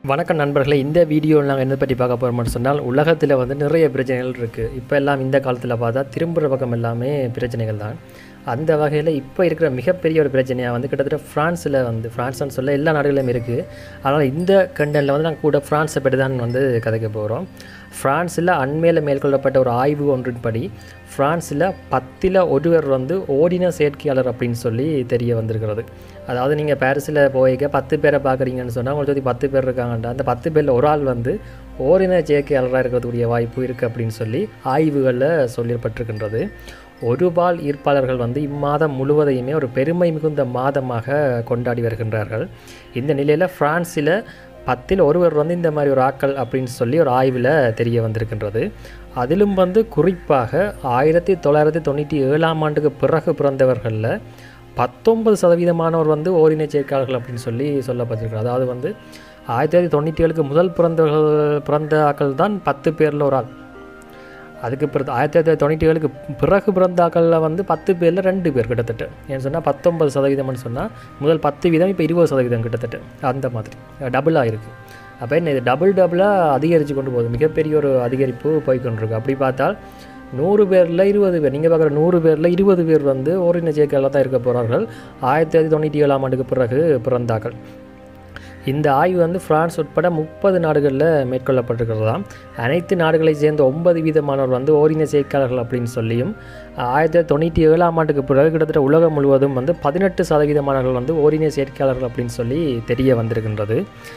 வணக்கம் நண்பர்களே இந்த வீடியோவில் நாங்கள் என்ன பற்றி பார்க்க போகிறோம்னு சொன்னால் உலகத்தில் வந்து நிறைய பிரச்சனைகள் இருக்குது இப்போ எல்லாம் இந்த காலத்தில் பார்த்தா திரும்புகிற பக்கம் எல்லாமே பிரச்சனைகள் தான் அந்த வகையில் இப்போ இருக்கிற மிகப்பெரிய ஒரு பிரச்சனையாக வந்து கிட்டத்தட்ட ஃப்ரான்ஸில் வந்து ஃப்ரான்ஸ்னு சொல்ல எல்லா நாடுகளிலும் இருக்குது அதனால் இந்த கண்டனில் வந்து நாங்கள் கூட ஃப்ரான்ஸை பற்றி தான் வந்து கதைக்க போகிறோம் ஃப்ரான்ஸில் அண்மையில் மேற்கொள்ளப்பட்ட ஒரு ஆய்வு ஒன்றின்படி ஃப்ரான்ஸில் பத்தில் ஒருவர் வந்து ஓடின செயற்கையாளர் அப்படின்னு சொல்லி தெரிய வந்திருக்கிறது அதாவது நீங்கள் பாரிஸில் போய்க்க பத்து பேரை பார்க்குறீங்கன்னு சொன்னால் உங்களுக்கு சுற்றி பத்து பேர் இருக்காங்கண்டா அந்த பத்து பேரில் ஒரு ஆள் வந்து ஓரின செயற்கையாளராக இருக்கக்கூடிய வாய்ப்பு இருக்குது அப்படின்னு சொல்லி ஆய்வுகளில் சொல்லப்பட்டிருக்கின்றது ஒரு பால் ஈர்ப்பாளர்கள் வந்து இம்மாதம் முழுவதையுமே ஒரு பெருமை மிகுந்த மாதமாக கொண்டாடி வருகின்றார்கள் இந்த நிலையில் ஃப்ரான்ஸில் பத்தில் ஒருவர் வந்து இந்த மாதிரி ஒரு ஆக்கள் அப்படின்னு சொல்லி ஒரு ஆய்வில் தெரிய வந்திருக்கின்றது அதிலும் வந்து குறிப்பாக ஆயிரத்தி தொள்ளாயிரத்தி தொண்ணூற்றி ஏழாம் ஆண்டுக்கு பிறகு பிறந்தவர்களில் பத்தொன்பது சதவீதமானவர் வந்து ஓரின சேர்க்கையாளர்கள் அப்படின்னு சொல்லி சொல்லப்பட்டிருக்கிறது அதாவது வந்து ஆயிரத்தி தொள்ளாயிரத்தி தொண்ணூற்றி ஏழுக்கு முதல் பிறந்தவர்கள் பிறந்த ஆக்கள் தான் பத்து பேரில் ஒரு ஆள் அதுக்கு பிறகு ஆயிரத்தி தொள்ளாயிரத்தி தொண்ணூற்றி ஏழுக்கு பிறகு பிறந்த ஆக்களில் வந்து பத்து பேரில் ரெண்டு பேர் கிட்டத்தட்ட ஏன்னு சொன்னால் பத்தொன்பது சதவீதம்னு சொன்னால் முதல் பத்து வீதம் இப்போ இருபது சதவீதம் கிட்டத்தட்ட அந்த மாதிரி டபுளாக இருக்குது அப்போ என்ன இது டபுள் டபுளாக அதிகரித்து கொண்டு போகுது மிகப்பெரிய ஒரு அதிகரிப்பு போய்கொண்டிருக்கு அப்படி பார்த்தால் நூறு பேரில் இருபது பேர் நீங்கள் பார்க்குற நூறு பேரில் இருபது பேர் வந்து ஓரின சேர்க்கையில் தான் இருக்க போகிறார்கள் ஆயிரத்தி தொள்ளாயிரத்தி தொண்ணூற்றி ஏழாம் ஆண்டுக்கு பிறகு பிறந்தாக்கள் இந்த ஆய்வு வந்து பிரான்ஸ் உட்பட முப்பது நாடுகளில் மேற்கொள்ளப்பட்டிருக்கிறதாம் அனைத்து நாடுகளை சேர்ந்த ஒன்பது வீதமானவர் வந்து ஓரின சேர்க்கையாளர்கள் அப்படின்னு சொல்லியும் ஆயிரத்தி தொள்ளாயிரத்தி தொண்ணூற்றி ஏழாம் ஆண்டுக்கு பிறகு கிட்டத்தட்ட உலகம் முழுவதும் வந்து பதினெட்டு சதவீதமானவர்கள் வந்து ஓரின சேர்க்கையாளர்கள் அப்படின்னு சொல்லி தெரிய வந்திருக்கின்றது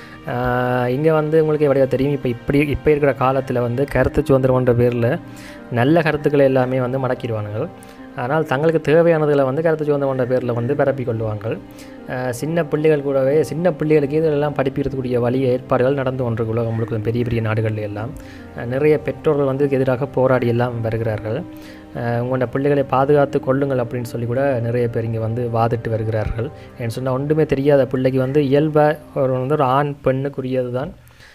இங்கே வந்து உங்களுக்கு எப்படியா தெரியும் இப்போ இப்படி இப்போ இருக்கிற காலத்தில் வந்து கருத்து சுதந்திரம்ன்ற பேரில் நல்ல கருத்துக்களை எல்லாமே வந்து மடக்கிடுவானுங்கள் ஆனால் தங்களுக்கு தேவையானதில் வந்து கருத்து சுதந்திரம்ன்ற பேரில் வந்து பரப்பி கொள்வாங்கள் சின்ன பிள்ளைகள் கூடவே சின்ன பிள்ளைகளுக்கு இதெல்லாம் படிப்பிக்கிறதுக்கூடிய வழி ஏற்பாடுகள் நடந்து கொண்டிருக்கு உலகம் முழுக்க பெரிய பெரிய நாடுகளில் எல்லாம் நிறைய பெற்றோர்கள் வந்து எதிராக போராடி எல்லாம் வருகிறார்கள் உங்களோட பிள்ளைகளை பாதுகாத்து கொள்ளுங்கள் அப்படின்னு சொல்லி கூட நிறைய பேர் இங்கே வந்து வாதிட்டு வருகிறார்கள் ஏன்னு சொன்னால் ஒன்றுமே தெரியாத பிள்ளைக்கு வந்து இயல்பாக ஒரு வந்து ஒரு ஆண் பெண்ணுக்குரியது தான்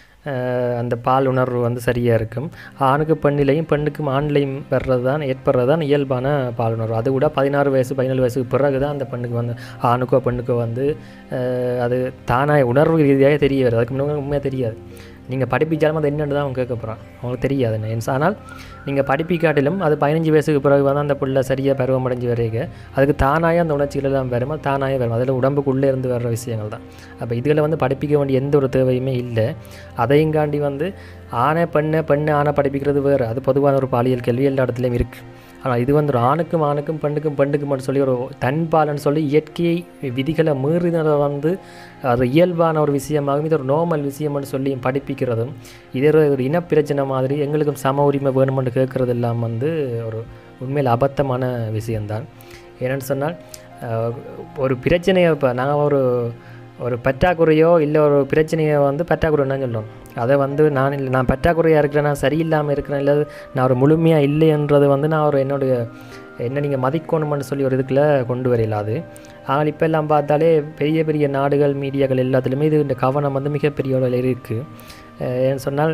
அந்த பால் உணர்வு வந்து சரியாக இருக்கும் ஆணுக்கு பெண்ணிலையும் பெண்ணுக்கும் ஆண்லையும் வர்றது தான் ஏற்படுறது தான் இயல்பான பால் உணர்வு அது கூட பதினாறு வயசு பதினேழு வயசுக்கு பிறகு தான் அந்த பெண்ணுக்கு வந்து ஆணுக்கோ பெண்ணுக்கோ வந்து அது தானாக உணர்வு ரீதியாக தெரிய வருது அதுக்கு முன்னாடி உண்மையாக தெரியாது நீங்கள் படிப்பிச்சாலும் அது என்னென்னு தான் அவங்க கேட்க போகிறான் அவங்களுக்கு தெரியாது என்ன ஆனால் நீங்கள் படிப்பிக்காட்டிலும் அது பதினஞ்சு வயசுக்கு பிறகு வந்து அந்த பிள்ளை சரியாக பருவம் அடைஞ்சு வரைக அதுக்கு தானாக அந்த உணர்ச்சிகள் எல்லாம் வரும் அது தானாக வரும் அதில் உடம்புக்குள்ளே இருந்து வர்ற விஷயங்கள் தான் அப்போ இதில் வந்து படிப்பிக்க வேண்டிய எந்த ஒரு தேவையுமே இல்லை அதையும் காண்டி வந்து ஆணை பெண்ணை பெண்ணை ஆணை படிப்பிக்கிறது வேறு அது பொதுவான ஒரு பாலியல் கேள்வி எல்லா இடத்துலையும் இருக்குது ஆனால் இது வந்து ஒரு ஆணுக்கும் ஆணுக்கும் பெண்ணுக்கும் பெண்ணுக்கும் சொல்லி ஒரு தன்பாலன்னு சொல்லி இயற்கையை விதிகளை மீறினதை வந்து அது இயல்பான ஒரு விஷயமாகவும் இது ஒரு நோமல் விஷயம்னு சொல்லி படிப்பிக்கிறதும் இதே ஒரு இனப்பிரச்சனை மாதிரி எங்களுக்கும் சம உரிமை வேணுமென்று கேட்குறது எல்லாம் வந்து ஒரு உண்மையில் அபத்தமான விஷயந்தான் ஏன்னு சொன்னால் ஒரு பிரச்சனையை இப்போ நாங்கள் ஒரு ஒரு பற்றாக்குறையோ இல்லை ஒரு பிரச்சனையை வந்து பற்றாக்குறைன்னு சொல்லுவோம் அதை வந்து நான் இல்லை நான் பற்றாக்குறையாக இருக்கிறேன் நான் சரியில்லாமல் இருக்கிறேன் இல்லை நான் ஒரு முழுமையாக இல்லைன்றது வந்து நான் ஒரு என்னுடைய என்ன நீங்கள் மதிக்கணும்னு சொல்லி ஒரு இதுக்குள்ளே கொண்டு வரையிலாது ஆனால் இப்போ எல்லாம் பார்த்தாலே பெரிய பெரிய நாடுகள் மீடியாக்கள் எல்லாத்துலேயுமே இது இந்த கவனம் வந்து மிகப்பெரிய அளவில் இருக்குது ஏன்னு சொன்னால்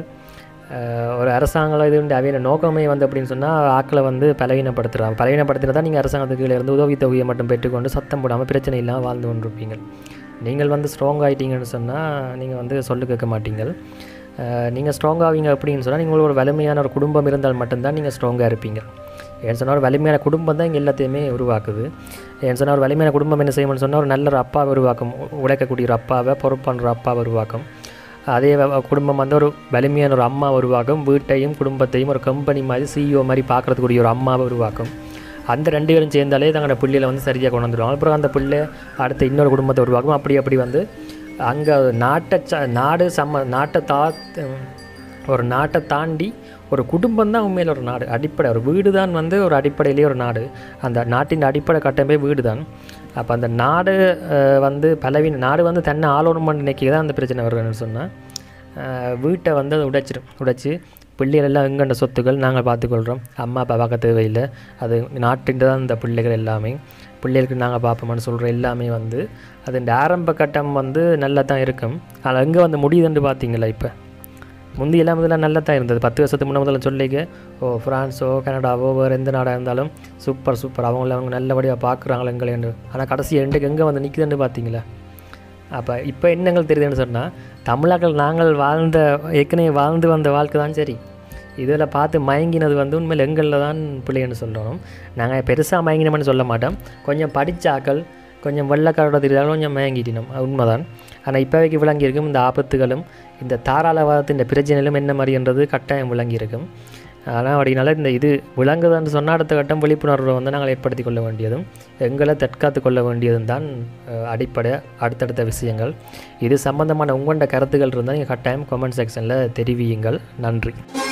ஒரு அரசாங்கம் இது அவையான நோக்கமே வந்து அப்படின்னு சொன்னால் ஆக்களை வந்து பலவீனப்படுத்துகிறாங்க பலவீனப்படுத்தினா தான் நீங்கள் அரசாங்கத்துக்கு கீழே இருந்து உதவி தொகையை மட்டும் பெற்றுக்கொண்டு சத்தம் போடாமல் பிரச்சனை இல்லாமல் வாழ்ந்து கொண்டிருப்பீங்க நீங்கள் வந்து ஸ்ட்ராங் ஆகிட்டீங்கன்னு சொன்னால் நீங்கள் வந்து சொல்லு கேட்க மாட்டீங்கள் நீங்கள் ஸ்ட்ராங் ஆவீங்க அப்படின்னு சொன்னால் நீங்கள் ஒரு வலிமையான ஒரு குடும்பம் இருந்தால் மட்டும்தான் நீங்கள் ஸ்ட்ராங்காக இருப்பீங்க ஏன்னு சொன்னால் ஒரு வலிமையான குடும்பம் தான் இங்கே எல்லாத்தையுமே உருவாக்குது ஏன்னு சொன்னால் ஒரு வலிமையான குடும்பம் என்ன செய்யணும்னு சொன்னால் ஒரு நல்ல ஒரு அப்பாவை உருவாக்கும் உழைக்கக்கூடிய ஒரு அப்பாவை பொறுப்பான அப்பாவை உருவாக்கும் அதே குடும்பம் வந்து ஒரு வலிமையான ஒரு அம்மா உருவாக்கும் வீட்டையும் குடும்பத்தையும் ஒரு கம்பெனி மாதிரி சிஇஓ மாதிரி பார்க்குறதுக்கூடிய ஒரு அம்மாவை உருவாக்கும் அந்த ரெண்டு பேரும் சேர்ந்தாலே தங்களோட பிள்ளையில வந்து சரியாக கொண்டு வந்துடுவாங்க அப்புறம் அந்த பிள்ளை அடுத்து இன்னொரு குடும்பத்தை உருவாக்கும் அப்படி அப்படி வந்து அங்கே நாட்டை ச நாடு சம்ம நாட்டை தா ஒரு நாட்டை தாண்டி ஒரு குடும்பம் தான் உண்மையில் ஒரு நாடு அடிப்படை ஒரு வீடு தான் வந்து ஒரு அடிப்படையிலேயே ஒரு நாடு அந்த நாட்டின் அடிப்படை கட்டமே வீடு தான் அப்போ அந்த நாடு வந்து பலவீன நாடு வந்து தன்னை ஆளணும்னு நினைக்க தான் அந்த பிரச்சனை வருதுன்னு சொன்னால் வீட்டை வந்து அதை உடைச்சிடும் உடைச்சி பிள்ளைகள் எல்லாம் எங்கண்ட சொத்துக்கள் நாங்கள் பார்த்துக்கொள்கிறோம் அம்மா அப்பா பார்க்க தேவையில்லை அது நாட்டின் தான் இந்த பிள்ளைகள் எல்லாமே பிள்ளைகளுக்கு நாங்கள் பார்ப்போம்னு சொல்கிற எல்லாமே வந்து அது இந்த ஆரம்ப கட்டம் வந்து நல்லா தான் இருக்கும் ஆனால் எங்கே வந்து முடியுதுன்னு பார்த்தீங்களா இப்போ முந்தி எல்லாம் இதெல்லாம் நல்லா தான் இருந்தது பத்து வருஷத்துக்கு முன்னே முதல்ல சொல்லிக்க ஓ ஃப்ரான்ஸோ கனடாவோ வேறு எந்த நாடாக இருந்தாலும் சூப்பர் சூப்பர் அவங்கள அவங்க நல்லபடியாக பார்க்குறாங்களே எங்களை ஆனால் கடைசி எண்டுக்கு எங்கே வந்து நிற்குதுன்னு பார்த்தீங்களா அப்போ இப்போ என்னங்கள் தெரியுதுன்னு சொன்னால் தமிழர்கள் நாங்கள் வாழ்ந்த ஏற்கனவே வாழ்ந்து வந்த வாழ்க்கை தான் சரி இதில் பார்த்து மயங்கினது வந்து உண்மையில் எங்களில் தான் பிள்ளைன்னு சொல்லணும் நாங்கள் பெருசாக மயங்கினோம்னு சொல்ல மாட்டோம் கொஞ்சம் படித்தாக்கள் கொஞ்சம் வெள்ளக்காரோட தெரியாலும் கொஞ்சம் மயங்கிட்டினோம் அது உண்மைதான் ஆனால் இப்போதைக்கு விளங்கியிருக்கும் இந்த ஆபத்துகளும் இந்த தாராளவாதத்தின் பிரச்சனைகளும் என்ன மாதிரின்றது கட்டாயம் விளங்கியிருக்கும் ஆனால் அப்படினால இந்த இது விளங்குதுன்னு சொன்னால் அடுத்த கட்டம் விழிப்புணர்வை வந்து நாங்கள் ஏற்படுத்தி கொள்ள வேண்டியதும் எங்களை தற்காத்து கொள்ள வேண்டியதும் தான் அஹ், அடிப்படை அடுத்தடுத்த விஷயங்கள் இது சம்பந்தமான உங்களோட கருத்துக்கள் இருந்தால் நீங்கள் கட்டாயம் கமெண்ட் செக்ஷனில் தெரிவியுங்கள் நன்றி